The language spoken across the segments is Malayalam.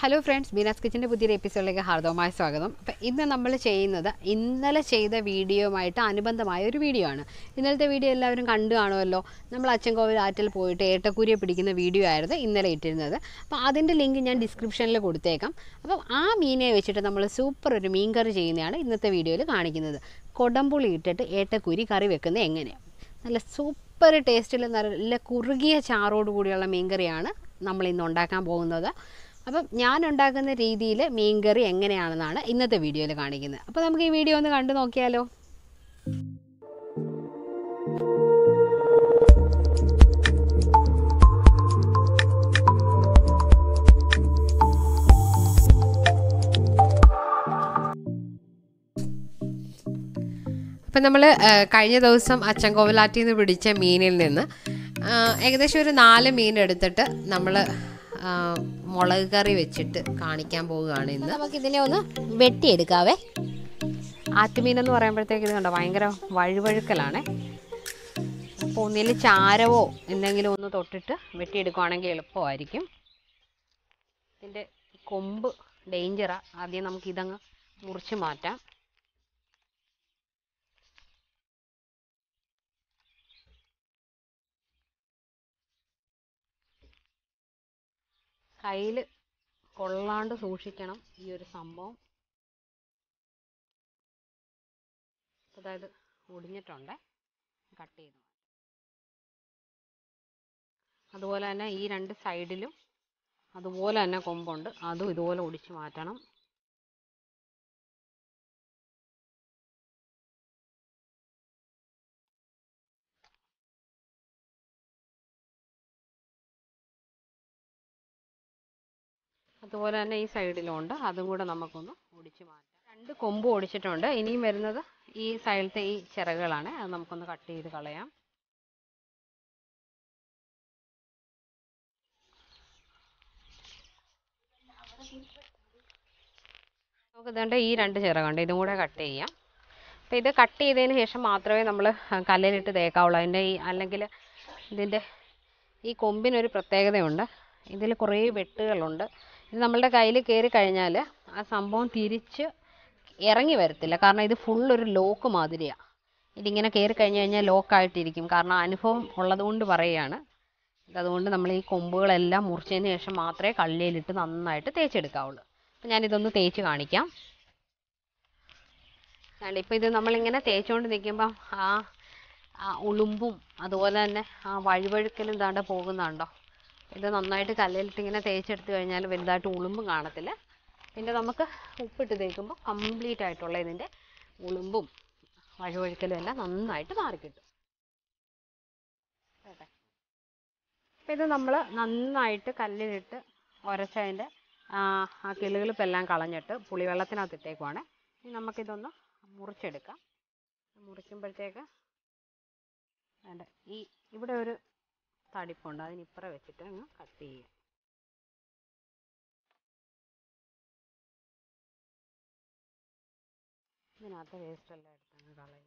ഹലോ ഫ്രണ്ട്സ് ബീനാസ് കിച്ചൻ്റെ പുതിയൊരു എപ്പിസോഡിലേക്ക് ഹാർദവമായ സ്വാഗതം അപ്പം ഇന്ന് നമ്മൾ ചെയ്യുന്നത് ഇന്നലെ ചെയ്ത വീഡിയോയുമായിട്ട് അനുബന്ധമായ ഒരു വീഡിയോ ആണ് ഇന്നലത്തെ വീഡിയോ എല്ലാവരും കണ്ടു കാണുമല്ലോ നമ്മൾ അച്ചൻകോവിൽ ആറ്റിൽ പോയിട്ട് ഏട്ടക്കൂരിയെ പിടിക്കുന്ന വീഡിയോ ആയിരുന്നു ഇന്നലെ ഇട്ടിരുന്നത് അപ്പോൾ അതിൻ്റെ ലിങ്ക് ഞാൻ ഡിസ്ക്രിപ്ഷനിൽ കൊടുത്തേക്കാം അപ്പം ആ മീനെ വെച്ചിട്ട് നമ്മൾ സൂപ്പർ ഒരു മീൻ കറി ചെയ്യുന്നതാണ് ഇന്നത്തെ വീഡിയോയിൽ കാണിക്കുന്നത് കൊടംപുളി ഇട്ടിട്ട് ഏട്ടക്കൂരി കറി വെക്കുന്നത് എങ്ങനെയാണ് നല്ല സൂപ്പർ ടേസ്റ്റിൽ നല്ല കുറുകിയ ചാറോട് കൂടിയുള്ള മീൻകറിയാണ് നമ്മൾ ഇന്ന് ഉണ്ടാക്കാൻ പോകുന്നത് അപ്പം ഞാൻ ഉണ്ടാക്കുന്ന രീതിയിൽ മീൻകറി എങ്ങനെയാണെന്നാണ് ഇന്നത്തെ വീഡിയോയിൽ കാണിക്കുന്നത് അപ്പോൾ നമുക്ക് ഈ വീഡിയോ ഒന്ന് കണ്ടു നോക്കിയാലോ അപ്പം നമ്മൾ കഴിഞ്ഞ ദിവസം അച്ചൻകോവിലാറ്റിൽ നിന്ന് പിടിച്ച മീനിൽ നിന്ന് ആ, ഏകദേശം ഒരു നാല് മീൻ എടുത്തിട്ട് നമ്മൾ മുളക് കറി വെച്ചിട്ട് കാണിക്കാൻ പോവുകയാണ് ഇന്ന് നമുക്ക് ഇതിനെ ഒന്ന് വെട്ടിയെടുക്കാവേ ആറ്റുമീൻ എന്ന് പറയുമ്പോഴത്തേക്ക് ഇത് കണ്ടോ ഭയങ്കര വഴുവഴുക്കലാണ് അപ്പോൾ ഒന്നിൽ ചാരവോ എന്തെങ്കിലും ഒന്ന് തൊട്ടിട്ട് വെട്ടിയെടുക്കുവാണെങ്കിൽ എളുപ്പമായിരിക്കും ഇതിൻ്റെ കൊമ്പ് ഡേഞ്ചറാ ആദ്യം നമുക്ക് ഇതങ്ങ് മുറിച്ച് മാറ്റാം കയ്യിൽ കൊള്ളാണ്ട് സൂക്ഷിക്കണം ഈ ഒരു സംഭവം അതായത് ഒടിഞ്ഞിട്ടുണ്ട് കട്ട് ചെയ്തു അതുപോലെ തന്നെ ഈ രണ്ട് സൈഡിലും അതുപോലെ തന്നെ കൊമ്പുണ്ട് അതും ഇതുപോലെ ഒടിച്ച് മാറ്റണം അതുപോലെ തന്നെ ഈ സൈഡിലും ഉണ്ട് അതും കൂടെ നമുക്കൊന്ന് ഒടിച്ച് മാറ്റാം രണ്ട് കൊമ്പ് ഒടിച്ചിട്ടുണ്ട് ഇനിയും വരുന്നത് ഈ സൈഡിലത്തെ ഈ ചിറകുകളാണ് അത് നമുക്കൊന്ന് കട്ട് ചെയ്ത് കളയാം നമുക്ക് ഇതുകൊണ്ട് ഈ രണ്ട് ചിറകുണ്ട് ഇതും കൂടെ കട്ട് ചെയ്യാം അപ്പോൾ ഇത് കട്ട് ചെയ്തതിന് ശേഷം മാത്രമേ നമ്മൾ കല്ലിലിട്ട് തേക്കാവുള്ളൂ അതിൻ്റെ ഈ അല്ലെങ്കിൽ ഇതിൻ്റെ ഈ കൊമ്പിനൊരു പ്രത്യേകതയുണ്ട് ഇതിൽ കുറേ വെട്ടുകളുണ്ട് ഇത് നമ്മളുടെ കയ്യിൽ കയറി കഴിഞ്ഞാൽ ആ സംഭവം തിരിച്ച് ഇറങ്ങി വരത്തില്ല കാരണം ഇത് ഫുൾ ഒരു ലോക്ക് മാതിരിയാണ് ഇതിങ്ങനെ കയറി കഴിഞ്ഞ് കഴിഞ്ഞാൽ ലോക്കായിട്ടിരിക്കും കാരണം അനുഭവം ഉള്ളതുകൊണ്ട് പറയുകയാണ് അതുകൊണ്ട് നമ്മൾ ഈ കൊമ്പുകളെല്ലാം മുറിച്ചതിന് ശേഷം മാത്രമേ കള്ളിയിലിട്ട് നന്നായിട്ട് തേച്ചെടുക്കാവുള്ളൂ അപ്പം ഞാനിതൊന്ന് തേച്ച് കാണിക്കാം അല്ല ഇപ്പം ഇത് നമ്മളിങ്ങനെ തേച്ചുകൊണ്ട് നിൽക്കുമ്പം ആ ആ ഉളുമ്പും അതുപോലെ തന്നെ ആ വഴുവഴുക്കലും താണ്ട പോകുന്നുണ്ടോ ഇത് നന്നായിട്ട് കല്ലിലിട്ട് ഇങ്ങനെ തേച്ചെടുത്ത് കഴിഞ്ഞാൽ വലുതായിട്ട് ഉളുമ്പും കാണത്തില്ല പിന്നെ നമുക്ക് ഉപ്പിട്ട് തേക്കുമ്പോൾ കംപ്ലീറ്റ് ആയിട്ടുള്ള ഇതിൻ്റെ ഉളുമ്പും വഴുവഴുക്കലും എല്ലാം നന്നായിട്ട് മാറിക്കിട്ടും കേട്ടെ അപ്പം ഇത് നമ്മൾ നന്നായിട്ട് കല്ലിലിട്ട് ഉരച്ചതിൻ്റെ ആ കിളുകിളിപ്പ് എല്ലാം കളഞ്ഞിട്ട് പുളിവെള്ളത്തിനകത്ത് ഇട്ടേക്കുവാണ് ഇനി നമുക്കിതൊന്ന് മുറിച്ചെടുക്കാം മുറിക്കുമ്പോഴത്തേക്ക് വേണ്ട ഈ ഇവിടെ ഒരു തടിപ്പുണ്ട് അതിനിപ്പുറം വെച്ചിട്ട് അങ്ങ് കട്ട് ചെയ്യുക ഇതിനകത്ത് വേസ്റ്റ് എല്ലാം എടുത്തങ്ങ് കളയുക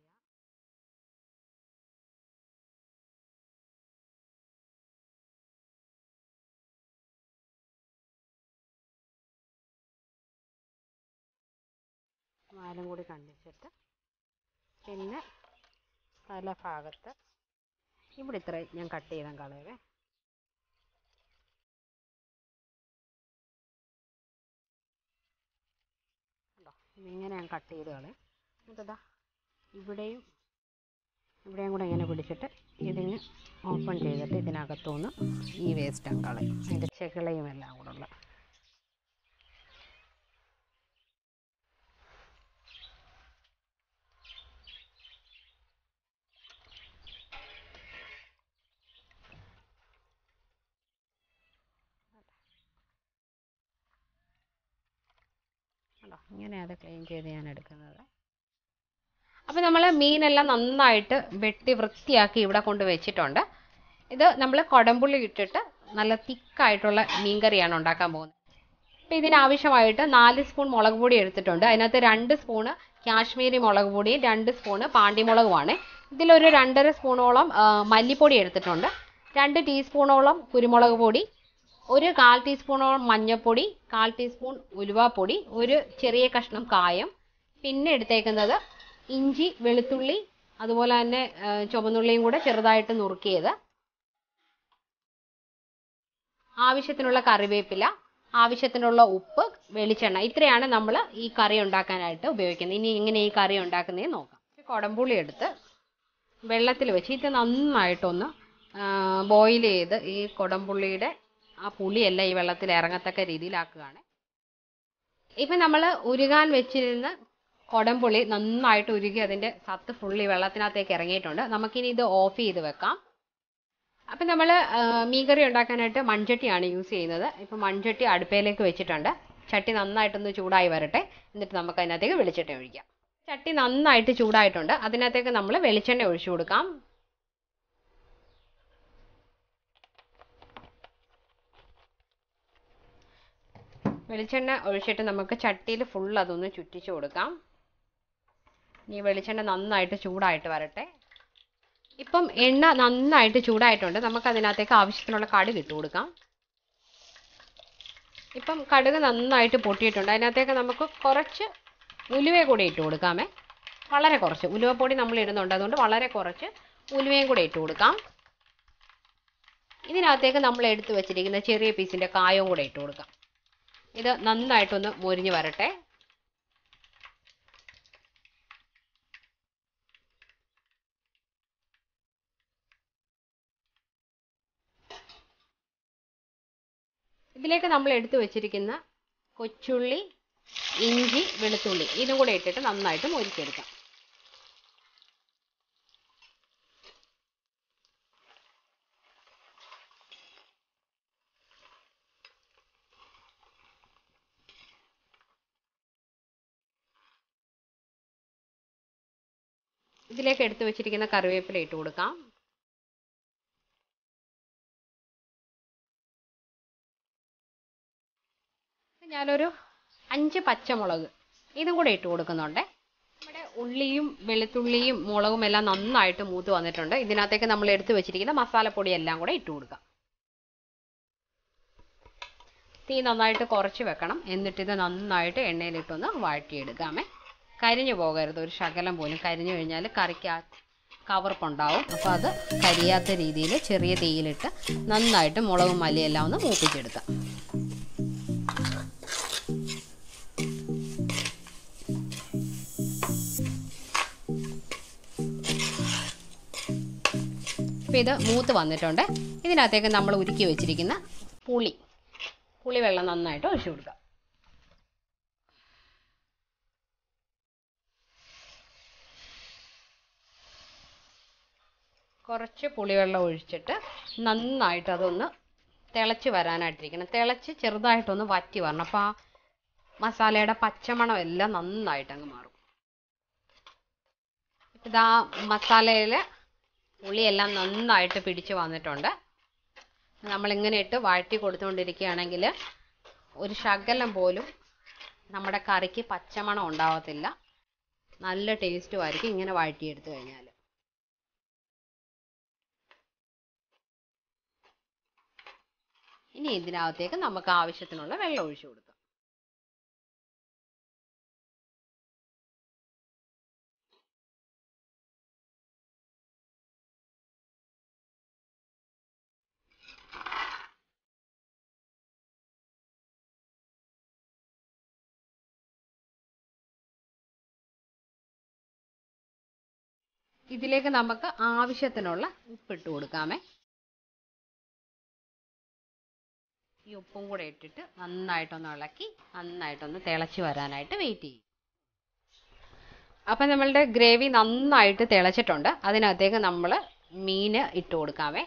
വാലും കൂടി കണ്ടിച്ചിട്ട് പിന്നെ തല ഭാഗത്ത് ഇവിടെ ഇത്ര ഞാൻ കട്ട് ചെയ്താൽ കളയവേ കണ്ടോ ഇങ്ങനെ ഞാൻ കട്ട് ചെയ്ത് കളയും എന്നിട്ടാ ഇവിടെയും ഇവിടെയും കൂടെ ഇങ്ങനെ പിടിച്ചിട്ട് ഇതിന് ഓപ്പൺ ചെയ്തിട്ട് ഇതിനകത്തുനിന്ന് ഈ വേസ്റ്റ് അങ്ങ് കളയും അതിൻ്റെ ചെകിളയും എല്ലാം കൂടെ ഉള്ള കണ്ടോ ഇങ്ങനെ അത് ക്ലീൻ ചെയ്ത് ഞാൻ എടുക്കുന്നത് അപ്പോൾ നമ്മൾ മീനെല്ലാം നന്നായിട്ട് വെട്ടി വൃത്തിയാക്കി ഇവിടെ കൊണ്ട് വെച്ചിട്ടുണ്ട് ഇത് നമ്മൾ കുടംപുള്ളി ഇട്ടിട്ട് നല്ല തിക്കായിട്ടുള്ള മീൻ കറിയാണ് ഉണ്ടാക്കാൻ പോകുന്നത് അപ്പോൾ ഇതിനാവശ്യമായിട്ട് നാല് സ്പൂൺ മുളക് പൊടി എടുത്തിട്ടുണ്ട് അതിനകത്ത് രണ്ട് സ്പൂണ് കാശ്മീരി മുളക് പൊടിയും രണ്ട് സ്പൂണ് പാണ്ടിമുളകുമാണ് ഇതിലൊരു രണ്ടര സ്പൂണോളം ആ, മല്ലിപ്പൊടി എടുത്തിട്ടുണ്ട് രണ്ട് ടീസ്പൂണോളം കുരുമുളക് പൊടി ഒരു കാൽ ടീസ്പൂണോളം മഞ്ഞൾപ്പൊടി കാൽ ടീസ്പൂൺ ഉലുവാപ്പൊടി ഒരു ചെറിയ കഷ്ണം കായം പിന്നെ എടുത്തേക്കുന്നത് ഇഞ്ചി വെളുത്തുള്ളി അതുപോലെ തന്നെ ആ, ചുവന്നുള്ളിയും കൂടെ ചെറുതായിട്ട് നുറുക്കിയത് ആവശ്യത്തിനുള്ള കറിവേപ്പില ആവശ്യത്തിനുള്ള ഉപ്പ് വെളിച്ചെണ്ണ ഇത്രയാണ് നമ്മൾ ഈ കറി ഉണ്ടാക്കാനായിട്ട് ഉപയോഗിക്കുന്നത് ഇനി എങ്ങനെ ഈ കറി ഉണ്ടാക്കുന്നതെന്ന് നോക്കാം കുടംപുളി എടുത്ത് വെള്ളത്തിൽ വെച്ച് ഇത് നന്നായിട്ടൊന്ന് ബോയിൽ ചെയ്ത് ഈ കുടംപുള്ളിയുടെ ആ പുളിയെല്ലാം ഈ വെള്ളത്തിൽ ഇറങ്ങത്തക്ക രീതിയിലാക്കുകയാണ് ഇപ്പം നമ്മൾ ഉരുകാൻ വെച്ചിരുന്ന കുടംപുളി നന്നായിട്ട് ഉരുകി അതിൻ്റെ സത്ത് ഫുള്ളി വെള്ളത്തിനകത്തേക്ക് ഇറങ്ങിയിട്ടുണ്ട് നമുക്കിനി ഇത് ഓഫ് ചെയ്ത് വെക്കാം അപ്പം നമ്മൾ മീൻകറി ഉണ്ടാക്കാനായിട്ട് മൺചട്ടിയാണ് യൂസ് ചെയ്യുന്നത് ഇപ്പം മൺചട്ടി അടുപ്പയിലേക്ക് വെച്ചിട്ടുണ്ട് ചട്ടി നന്നായിട്ടൊന്ന് ചൂടായി വരട്ടെ എന്നിട്ട് നമുക്ക് അതിനകത്തേക്ക് വെളിച്ചെണ്ണ ഒഴിക്കാം ചട്ടി നന്നായിട്ട് ചൂടായിട്ടുണ്ട് അതിനകത്തേക്ക് നമ്മൾ വെളിച്ചെണ്ണ ഒഴിച്ചു കൊടുക്കാം വെളിച്ചെണ്ണ ഒഴിച്ചിട്ട് നമുക്ക് ചട്ടിയിൽ ഫുൾ അതൊന്ന് ചുറ്റിച്ചു കൊടുക്കാം ഇനി വെളിച്ചെണ്ണ നന്നായിട്ട് ചൂടായിട്ട് വരട്ടെ ഇപ്പം എണ്ണ നന്നായിട്ട് ചൂടായിട്ടുണ്ട് നമുക്ക് അതിനകത്തേക്ക് ആവശ്യത്തിനുള്ള കടുക് ഇട്ട് കൊടുക്കാം ഇപ്പം കടുക് നന്നായിട്ട് പൊട്ടിയിട്ടുണ്ട് അതിനകത്തേക്ക് നമുക്ക് കുറച്ച് ഉലുവ കൂടി ഇട്ട് കൊടുക്കാമേ വളരെ കുറച്ച് ഉലുവപ്പൊടി നമ്മൾ ഇടുന്നുണ്ട് അതുകൊണ്ട് വളരെ കുറച്ച് ഉലുവയും കൂടെ ഇട്ട് കൊടുക്കാം ഇതിനകത്തേക്ക് നമ്മൾ എടുത്തു വെച്ചിരിക്കുന്ന ചെറിയ പീസിൻ്റെ കായവും കൂടെ ഇട്ട് കൊടുക്കാം ഇത് നന്നായിട്ടൊന്ന് മൊരിഞ്ഞ് വരട്ടെ ഇതിലേക്ക് നമ്മൾ എടുത്തു വെച്ചിരിക്കുന്ന കൊച്ചുള്ളി ഇഞ്ചി വെളുത്തുള്ളി ഇതും കൂടെ ഇട്ടിട്ട് നന്നായിട്ട് മൊരിച്ചെടുക്കാം ഇതിലേക്ക് എടുത്തു വെച്ചിരിക്കുന്ന കറിവേപ്പില ഇട്ട് കൊടുക്കാം ഞാനൊരു അഞ്ച് പച്ചമുളക് ഇതും കൂടെ ഇട്ട് കൊടുക്കുന്നുണ്ട് നമ്മുടെ ഉള്ളിയും വെളുത്തുള്ളിയും മുളകും എല്ലാം നന്നായിട്ട് മൂത്ത് വന്നിട്ടുണ്ട് ഇതിനകത്തേക്ക് നമ്മൾ എടുത്തു വെച്ചിരിക്കുന്ന മസാലപ്പൊടി എല്ലാം കൂടെ ഇട്ട് കൊടുക്കാം തീ നന്നായിട്ട് കുറച്ച് വെക്കണം എന്നിട്ട് ഇത് നന്നായിട്ട് എണ്ണയിലിട്ടൊന്ന് വഴറ്റിയെടുക്കാമേ കരിഞ്ഞു പോകരുത് ഒരു ശകലം പോലും കരിഞ്ഞു കഴിഞ്ഞാൽ കറിക്ക് ആ കവർപ്പുണ്ടാവും അപ്പോൾ അത് കരിയാത്ത രീതിയിൽ ചെറിയ തീയിലിട്ട് നന്നായിട്ട് മുളകും മല്ലിയെല്ലാം ഒന്ന് മൂപ്പിച്ചെടുക്കാം അപ്പോൾ ഇത് മൂത്ത് വന്നിട്ടുണ്ട് ഇതിനകത്തേക്ക് നമ്മൾ ഉരുക്കി വെച്ചിരിക്കുന്ന പുളി പുളി വെള്ളം നന്നായിട്ട് ഒഴിച്ചു കൊടുക്കാം കുറച്ച് പുളിവെള്ളം ഒഴിച്ചിട്ട് നന്നായിട്ട് അതൊന്ന് തിളച്ച് വരാനായിട്ടിരിക്കണം തിളച്ച് ചെറുതായിട്ടൊന്ന് വറ്റി വരണം അപ്പോൾ ആ മസാലയുടെ പച്ചമണം എല്ലാം നന്നായിട്ട് അങ്ങ് മാറും ഇതാ മസാലയിൽ പുളിയെല്ലാം നന്നായിട്ട് പിടിച്ച് വന്നിട്ടുണ്ട് നമ്മളിങ്ങനെ ഇട്ട് വഴറ്റി കൊടുത്തുകൊണ്ടിരിക്കുകയാണെങ്കിൽ ഒരു ശകലം പോലും നമ്മുടെ കറിക്ക് പച്ചമണം ഉണ്ടാവത്തില്ല നല്ല ടേസ്റ്റും ആയിരിക്കും ഇങ്ങനെ വഴറ്റിയെടുത്ത് കഴിഞ്ഞാൽ ഇനി ഇതിനകത്തേക്ക് നമുക്ക് ആവശ്യത്തിനുള്ള വെള്ളം ഒഴിച്ചു കൊടുക്കാം ഇതിലേക്ക് നമുക്ക് ആവശ്യത്തിനുള്ള ഉപ്പിട്ട് കൊടുക്കാമേ ഈ ഉപ്പും കൂടെ ഇട്ടിട്ട് നന്നായിട്ടൊന്ന് ഇളക്കി നന്നായിട്ടൊന്ന് തിളച്ച് വരാനായിട്ട് വെയിറ്റ് ചെയ്യും അപ്പം നമ്മളുടെ ഗ്രേവി നന്നായിട്ട് തിളച്ചിട്ടുണ്ട് അതിനകത്തേക്ക് നമ്മൾ മീൻ ഇട്ട് കൊടുക്കാമേ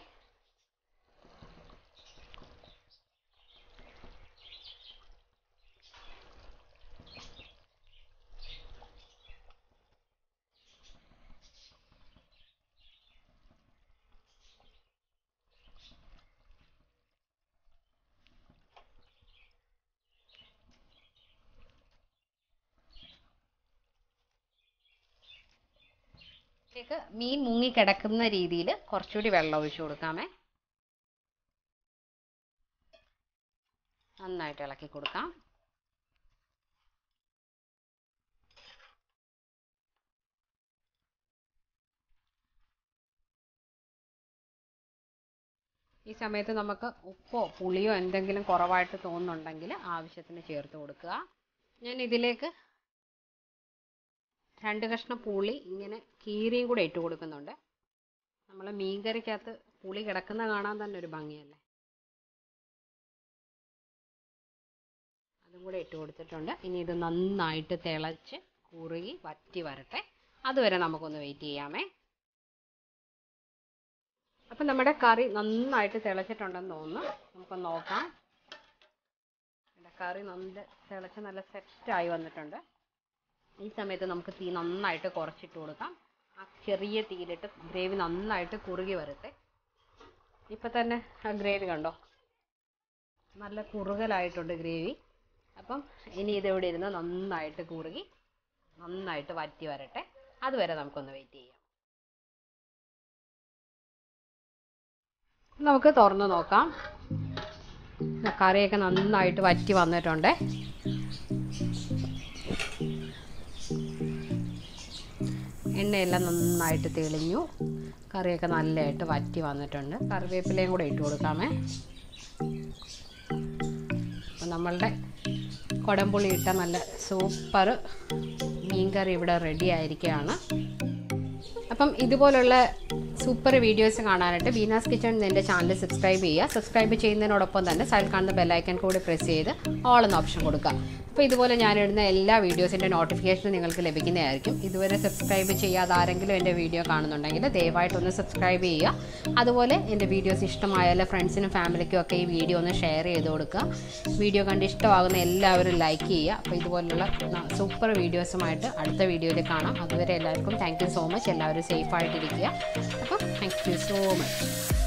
ഇതിലേക്ക് മീൻ മുങ്ങി കിടക്കുന്ന രീതിയിൽ കുറച്ചുകൂടി വെള്ളം ഒഴിച്ചു കൊടുക്കാമേ നന്നായിട്ട് ഇളക്കി കൊടുക്കാം ഈ സമയത്ത് നമുക്ക് ഉപ്പോ പുളിയോ എന്തെങ്കിലും കുറവായിട്ട് തോന്നുന്നുണ്ടെങ്കിൽ ആവശ്യത്തിന് ചേർത്ത് കൊടുക്കുക ഞാൻ ഇതിലേക്ക് രണ്ട് കഷ്ണം പുളി ഇങ്ങനെ കീറിയും കൂടെ ഇട്ട് കൊടുക്കുന്നുണ്ട് നമ്മൾ മീൻകറിക്കകത്ത് പുളി കിടക്കുന്ന കാണാൻ തന്നെ ഒരു ഭംഗിയല്ലേ അതും കൂടെ ഇട്ട് കൊടുത്തിട്ടുണ്ട് ഇനി ഇത് നന്നായിട്ട് തിളച്ച് കുറുകി വറ്റി വരട്ടെ അതുവരെ നമുക്കൊന്ന് വെയിറ്റ് ചെയ്യാമേ അപ്പം നമ്മുടെ കറി നന്നായിട്ട് തിളച്ചിട്ടുണ്ടെന്ന് തോന്നുന്നു നമുക്കൊന്ന് നോക്കാം നമ്മുടെ കറി നല്ല തിളച്ച് നല്ല സെറ്റായി വന്നിട്ടുണ്ട് ഈ സമയത്ത് നമുക്ക് തീ നന്നായിട്ട് കുറച്ചിട്ട് കൊടുക്കാം ആ ചെറിയ തീയിലിട്ട് ഗ്രേവി നന്നായിട്ട് കുറുകി വരട്ടെ ഇപ്പം തന്നെ ആ ഗ്രേവി കണ്ടോ നല്ല കുറുകലായിട്ടുണ്ട് ഗ്രേവി അപ്പം ഇനി ഇതിവിടെ ഇരുന്ന് നന്നായിട്ട് കുറുകി നന്നായിട്ട് വറ്റി വരട്ടെ അതുവരെ നമുക്കൊന്ന് വെയിറ്റ് ചെയ്യാം നമുക്ക് തുറന്ന് നോക്കാം കറിയൊക്കെ നന്നായിട്ട് വറ്റി വന്നിട്ടുണ്ട് എണ്ണയെല്ലാം നന്നായിട്ട് തെളിഞ്ഞു കറിയൊക്കെ നല്ലതായിട്ട് വറ്റി വന്നിട്ടുണ്ട് കറിവേപ്പിലയും കൂടെ ഇട്ട് കൊടുക്കാമേ അപ്പം നമ്മളുടെ കുടംപുളി ഇട്ട നല്ല സൂപ്പർ മീൻകറി ഇവിടെ റെഡി ആയിരിക്കുകയാണ് അപ്പം ഇതുപോലുള്ള സൂപ്പർ വീഡിയോസ് കാണാനായിട്ട് ബീനാസ് കിച്ചൺ എൻ്റെ ചാനൽ സബ്സ്ക്രൈബ് ചെയ്യുക സബ്സ്ക്രൈബ് ചെയ്യുന്നതിനോടൊപ്പം തന്നെ സൈഡിൽ കാണുന്ന ബെല്ലൈക്കൺ കൂടി പ്രസ് ചെയ്ത് ഓൾ എന്ന ഓപ്ഷൻ കൊടുക്കുക അപ്പോൾ ഇതുപോലെ ഞാനിടുന്ന എല്ലാ വീഡിയോസിൻ്റെ നോട്ടിഫിക്കേഷൻ നിങ്ങൾക്ക് ലഭിക്കുന്നതായിരിക്കും ഇതുവരെ സബ്സ്ക്രൈബ് ചെയ്യാതെ ആരെങ്കിലും എൻ്റെ വീഡിയോ കാണുന്നുണ്ടെങ്കിൽ ദയവായിട്ടൊന്ന് സബ്സ്ക്രൈബ് ചെയ്യുക അതുപോലെ എൻ്റെ വീഡിയോസ് ഇഷ്ടമായാലും ഫ്രണ്ട്സിനും ഫാമിലിക്കും ഒക്കെ ഈ വീഡിയോ ഒന്ന് ഷെയർ ചെയ്ത് കൊടുക്കുക വീഡിയോ കണ്ട് ഇഷ്ടമാകുന്ന എല്ലാവരും ലൈക്ക് ചെയ്യുക അപ്പോൾ ഇതുപോലുള്ള സൂപ്പർ വീഡിയോസുമായിട്ട് അടുത്ത വീഡിയോയിൽ കാണാം അതുവരെ എല്ലാവർക്കും താങ്ക് യു സോ മച്ച് എല്ലാവരും സേഫായിട്ടിരിക്കുക അപ്പോൾ താങ്ക് യു സോ മച്ച്